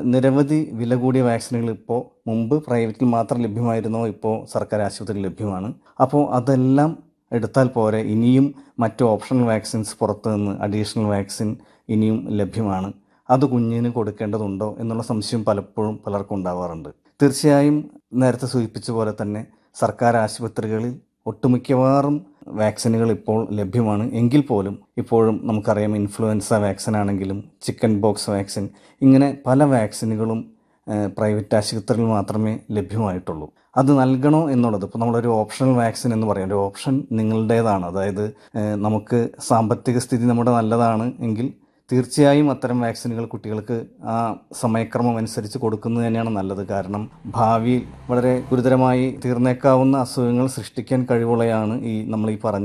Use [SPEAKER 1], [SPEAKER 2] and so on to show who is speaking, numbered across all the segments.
[SPEAKER 1] നിരവധി വില കൂടിയ വാക്സിനുകൾ ഇപ്പോൾ മുമ്പ് പ്രൈവറ്റിൽ മാത്രം ലഭ്യമായിരുന്നോ ഇപ്പോൾ സർക്കാർ ആശുപത്രിയിൽ ലഭ്യമാണ് അപ്പോൾ അതെല്ലാം എടുത്താൽ പോരെ ഇനിയും മറ്റു ഓപ്ഷണൽ വാക്സിൻസ് പുറത്തു നിന്ന് അഡീഷണൽ വാക്സിൻ ഇനിയും ലഭ്യമാണ് അത് കുഞ്ഞിന് കൊടുക്കേണ്ടതുണ്ടോ എന്നുള്ള സംശയം പലപ്പോഴും പലർക്കും ഉണ്ടാവാറുണ്ട് തീർച്ചയായും നേരത്തെ സൂചിപ്പിച്ച പോലെ തന്നെ സർക്കാർ ആശുപത്രികളിൽ ഒട്ടുമിക്കവാറും വാക്സിനുകൾ ഇപ്പോൾ ലഭ്യമാണ് എങ്കിൽ പോലും ഇപ്പോഴും നമുക്കറിയാം ഇൻഫ്ലുവൻസ വാക്സിൻ ആണെങ്കിലും ചിക്കൻ ബോക്സ് വാക്സിൻ ഇങ്ങനെ പല വാക്സിനുകളും പ്രൈവറ്റ് ആശുപത്രിയിൽ മാത്രമേ ലഭ്യമായിട്ടുള്ളൂ അത് നൽകണോ എന്നുള്ളത് ഇപ്പോൾ നമ്മളൊരു ഓപ്ഷണൽ വാക്സിൻ എന്ന് പറയും ഒരു ഓപ്ഷൻ നിങ്ങളുടേതാണ് അതായത് നമുക്ക് സാമ്പത്തിക സ്ഥിതി നമ്മുടെ നല്ലതാണ് എങ്കിൽ തീർച്ചയായും അത്തരം വാക്സിനുകൾ കുട്ടികൾക്ക് ആ സമയക്രമം അനുസരിച്ച് കൊടുക്കുന്നത് തന്നെയാണ് നല്ലത് കാരണം ഭാവിയിൽ വളരെ ഗുരുതരമായി തീർന്നേക്കാവുന്ന അസുഖങ്ങൾ സൃഷ്ടിക്കാൻ കഴിവുള്ളയാണ് ഈ നമ്മൾ ഈ പറഞ്ഞ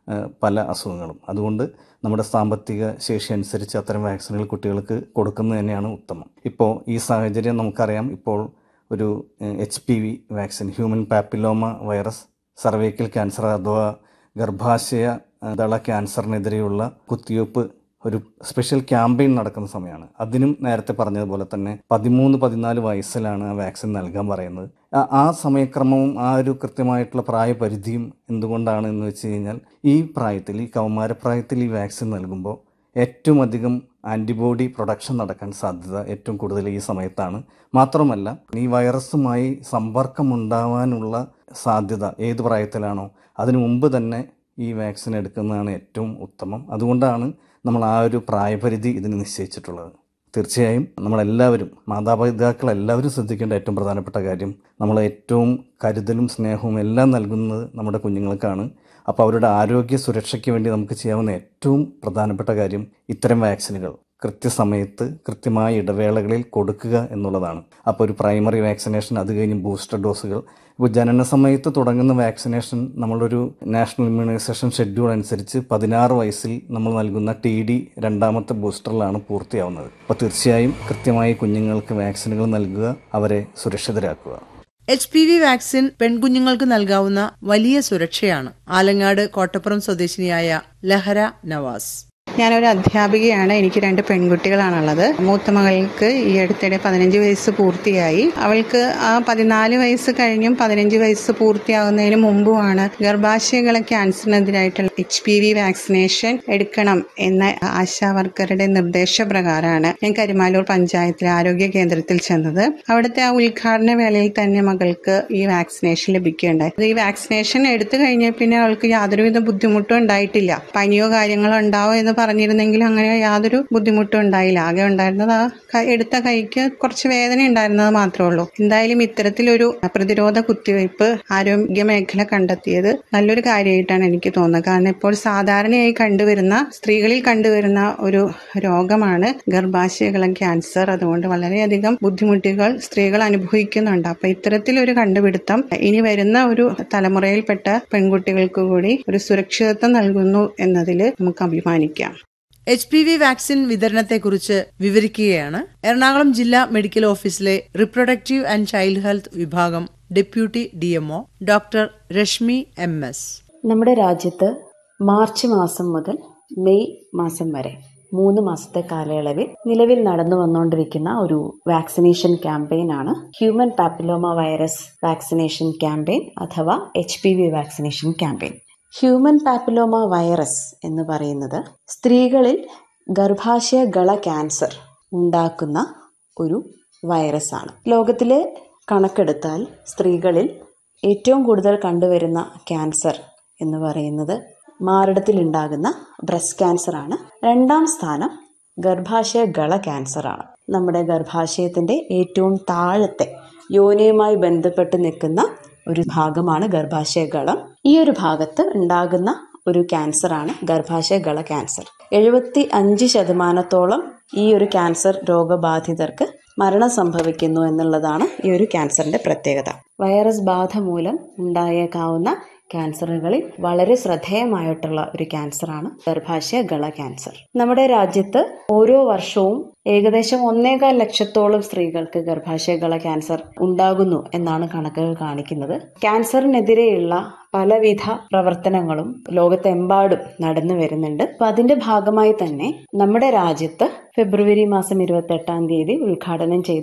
[SPEAKER 1] പല അസുഖങ്ങളും അതുകൊണ്ട് നമ്മുടെ സാമ്പത്തിക ശേഷി അനുസരിച്ച് അത്തരം വാക്സിനുകൾ കുട്ടികൾക്ക് കൊടുക്കുന്നത് തന്നെയാണ് ഉത്തമം ഇപ്പോൾ ഈ സാഹചര്യം നമുക്കറിയാം ഇപ്പോൾ ഒരു H P V vaccine human papilloma virus cervical cancer അഥവാ ഗർഭാശയ ദള ക്യാൻസറിനെതിരെയുള്ള കുത്തിവയ്പ്പ് ഒരു സ്പെഷ്യൽ ക്യാമ്പയിൻ നടക്കുന്ന സമയമാണ് അതിനും നേരത്തെ പറഞ്ഞതുപോലെ തന്നെ പതിമൂന്ന് പതിനാല് വയസ്സിലാണ് ആ വാക്സിൻ നൽകാൻ പറയുന്നത് ആ സമയക്രമവും ആ ഒരു കൃത്യമായിട്ടുള്ള പ്രായപരിധിയും എന്തുകൊണ്ടാണ് എന്ന് വെച്ച് കഴിഞ്ഞാൽ ഈ പ്രായത്തിൽ ഈ കൗമാരപ്രായത്തിൽ ഈ വാക്സിൻ നൽകുമ്പോൾ ഏറ്റവും അധികം ആൻറ്റിബോഡി പ്രൊഡക്ഷൻ നടക്കാൻ സാധ്യത ഏറ്റവും കൂടുതൽ ഈ സമയത്താണ് മാത്രമല്ല ഈ വൈറസുമായി സമ്പർക്കമുണ്ടാവാനുള്ള സാധ്യത ഏത് പ്രായത്തിലാണോ അതിനു മുമ്പ് തന്നെ ഈ വാക്സിൻ എടുക്കുന്നതാണ് ഏറ്റവും ഉത്തമം അതുകൊണ്ടാണ് നമ്മൾ ആ ഒരു പ്രായപരിധി ഇതിന് നിശ്ചയിച്ചിട്ടുള്ളത് തീർച്ചയായും നമ്മളെല്ലാവരും മാതാപിതാക്കൾ എല്ലാവരും ശ്രദ്ധിക്കേണ്ട ഏറ്റവും പ്രധാനപ്പെട്ട കാര്യം നമ്മൾ ഏറ്റവും കരുതലും സ്നേഹവും എല്ലാം നൽകുന്നത് നമ്മുടെ കുഞ്ഞുങ്ങൾക്കാണ് അപ്പോൾ അവരുടെ ആരോഗ്യ സുരക്ഷയ്ക്ക് വേണ്ടി നമുക്ക് ചെയ്യാവുന്ന ഏറ്റവും പ്രധാനപ്പെട്ട കാര്യം ഇത്തരം വാക്സിനുകൾ കൃത്യസമയത്ത് കൃത്യമായ ഇടവേളകളിൽ കൊടുക്കുക എന്നുള്ളതാണ് അപ്പോൾ ഒരു പ്രൈമറി വാക്സിനേഷൻ അത് കഴിഞ്ഞ് ബൂസ്റ്റർ ഡോസുകൾ ഇപ്പോൾ ജനന സമയത്ത് തുടങ്ങുന്ന വാക്സിനേഷൻ നമ്മളൊരു നാഷണൽ ഇമ്മ്യൂണൈസേഷൻ ഷെഡ്യൂൾ അനുസരിച്ച് പതിനാറ് വയസ്സിൽ നമ്മൾ നൽകുന്ന ടി ഡി രണ്ടാമത്തെ ബൂസ്റ്ററിലാണ് പൂർത്തിയാവുന്നത് അപ്പോൾ തീർച്ചയായും കൃത്യമായി കുഞ്ഞുങ്ങൾക്ക് വാക്സിനുകൾ നൽകുക അവരെ സുരക്ഷിതരാക്കുക
[SPEAKER 2] എച്ച് പി വി വാക്സിൻ പെൺകുഞ്ഞുങ്ങൾക്ക് നൽകാവുന്ന വലിയ സുരക്ഷയാണ് ആലങ്ങാട് കോട്ടപ്പുറം സ്വദേശിനിയായ ലഹര നവാസ്
[SPEAKER 3] ഞാനൊരു അധ്യാപികയാണ് എനിക്ക് രണ്ട് പെൺകുട്ടികളാണുള്ളത് മൂത്ത മകൾക്ക് ഈ അടുത്തിടെ പതിനഞ്ച് വയസ്സ് പൂർത്തിയായി അവൾക്ക് ആ പതിനാല് വയസ്സ് കഴിഞ്ഞും പതിനഞ്ച് വയസ്സ് പൂർത്തിയാകുന്നതിന് മുമ്പുമാണ് ഗർഭാശയകളെ ക്യാൻസറിനെതിരായിട്ടുള്ള എച്ച് പി വി വാക്സിനേഷൻ എടുക്കണം എന്ന ആശാ വർക്കറുടെ നിർദ്ദേശപ്രകാരമാണ് ഞാൻ കരിമാലൂർ പഞ്ചായത്തിലെ ആരോഗ്യ കേന്ദ്രത്തിൽ ചെന്നത് അവിടുത്തെ ആ ഉദ്ഘാടന വേളയിൽ തന്നെ മകൾക്ക് ഈ വാക്സിനേഷൻ ലഭിക്കുകയുണ്ടായി ഈ വാക്സിനേഷൻ എടുത്തു കഴിഞ്ഞ പിന്നെ അവൾക്ക് യാതൊരുവിധ ബുദ്ധിമുട്ടും ഉണ്ടായിട്ടില്ല പനിയോ കാര്യങ്ങളോ ഉണ്ടാവോ എന്ന് പറഞ്ഞിരുന്നെങ്കിലും അങ്ങനെ യാതൊരു ബുദ്ധിമുട്ടും ഉണ്ടായില്ല ആകെ ഉണ്ടായിരുന്നത് ആ എടുത്ത കൈക്ക് കുറച്ച് വേദന ഉണ്ടായിരുന്നത് മാത്രമേ ഉള്ളൂ എന്തായാലും ഇത്തരത്തിലൊരു പ്രതിരോധ കുത്തിവയ്പ് ആരോഗ്യ മേഖല കണ്ടെത്തിയത് നല്ലൊരു കാര്യമായിട്ടാണ് എനിക്ക് തോന്നുന്നത് കാരണം ഇപ്പോൾ സാധാരണയായി കണ്ടുവരുന്ന സ്ത്രീകളിൽ കണ്ടുവരുന്ന ഒരു രോഗമാണ് ഗർഭാശയകളം ക്യാൻസർ അതുകൊണ്ട് വളരെയധികം ബുദ്ധിമുട്ടുകൾ സ്ത്രീകൾ അനുഭവിക്കുന്നുണ്ട് അപ്പൊ ഇത്തരത്തിലൊരു കണ്ടുപിടുത്തം ഇനി വരുന്ന ഒരു തലമുറയിൽപ്പെട്ട പെൺകുട്ടികൾക്ക് കൂടി ഒരു സുരക്ഷിതത്വം നൽകുന്നു എന്നതിൽ നമുക്ക് അഭിമാനിക്കാം
[SPEAKER 2] എച്ച് പി വി വാക്സിൻ വിതരണത്തെക്കുറിച്ച് വിവരിക്കുകയാണ് എറണാകുളം ജില്ലാ മെഡിക്കൽ ഓഫീസിലെ റിപ്രൊഡക്റ്റീവ് ആൻഡ് ചൈൽഡ് ഹെൽത്ത് വിഭാഗം deputy DMO doctor Reshmi M S
[SPEAKER 4] നമ്മുടെ രാജ്യത്ത് മാർച്ച് മാസം മുതൽ മെയ് മാസം വരെ മൂന്ന് മാസത്തെ കാലയളവിൽ നിലവിൽ നടന്നു വന്നുകൊണ്ടിരിക്കുന്ന ഒരു വാക്സിനേഷൻ ക്യാമ്പയിൻ ആണ് human papilloma virus vaccination campaign അഥവാ H P V vaccination campaign human papilloma virus എന്ന് പറയുന്നത് സ്ത്രീകളിൽ ഗർഭാശയ ഗള ക്യാൻസർ ഉണ്ടാക്കുന്ന ഒരു വൈറസ് ആണ് ലോകത്തിലെ കണക്കെടുത്താൽ സ്ത്രീകളിൽ ഏറ്റവും കൂടുതൽ കണ്ടുവരുന്ന ക്യാൻസർ എന്ന് പറയുന്നത് മാറിടത്തിലുണ്ടാകുന്ന ബ്രസ്റ്റ് ക്യാൻസർ ആണ് രണ്ടാം സ്ഥാനം ഗർഭാശയ ഗള ക്യാൻസർ ആണ് നമ്മുടെ ഗർഭാശയത്തിന്റെ ഏറ്റവും താഴത്തെ യോനിയുമായി ബന്ധപ്പെട്ട് നിൽക്കുന്ന ഒരു ഭാഗമാണ് ഗർഭാശയ ഗളം ഈ ഒരു ഭാഗത്ത് ഉണ്ടാകുന്ന ഒരു ക്യാൻസറാണ് ഗർഭാശയ ഗള ക്യാൻസർ എഴുപത്തി അഞ്ച് ശതമാനത്തോളം ഈ ഒരു ക്യാൻസർ രോഗബാധിതർക്ക് മരണം സംഭവിക്കുന്നു എന്നുള്ളതാണ് ഈ ഒരു ക്യാൻസറിന്റെ പ്രത്യേകത വൈറസ് ബാധ മൂലം ഉണ്ടായേക്കാവുന്ന ക്യാൻസറുകളിൽ വളരെ ശ്രദ്ധേയമായിട്ടുള്ള ഒരു ക്യാൻസറാണ് ഗർഭാശയ ഗള ക്യാൻസർ നമ്മുടെ രാജ്യത്ത് ഓരോ വർഷവും ഏകദേശം ഒന്നേകാൽ ലക്ഷത്തോളം സ്ത്രീകൾക്ക് ഗർഭാശയ ഗള ക്യാൻസർ ഉണ്ടാകുന്നു എന്നാണ് കണക്കുകൾ കാണിക്കുന്നത് ക്യാൻസറിനെതിരെയുള്ള പലവിധ പ്രവർത്തനങ്ങളും ലോകത്തെമ്പാടും നടന്നു വരുന്നുണ്ട് അപ്പൊ അതിന്റെ ഭാഗമായി തന്നെ നമ്മുടെ രാജ്യത്ത് ഫെബ്രുവരി മാസം ഇരുപത്തി എട്ടാം തീയതി ഉദ്ഘാടനം ചെയ്ത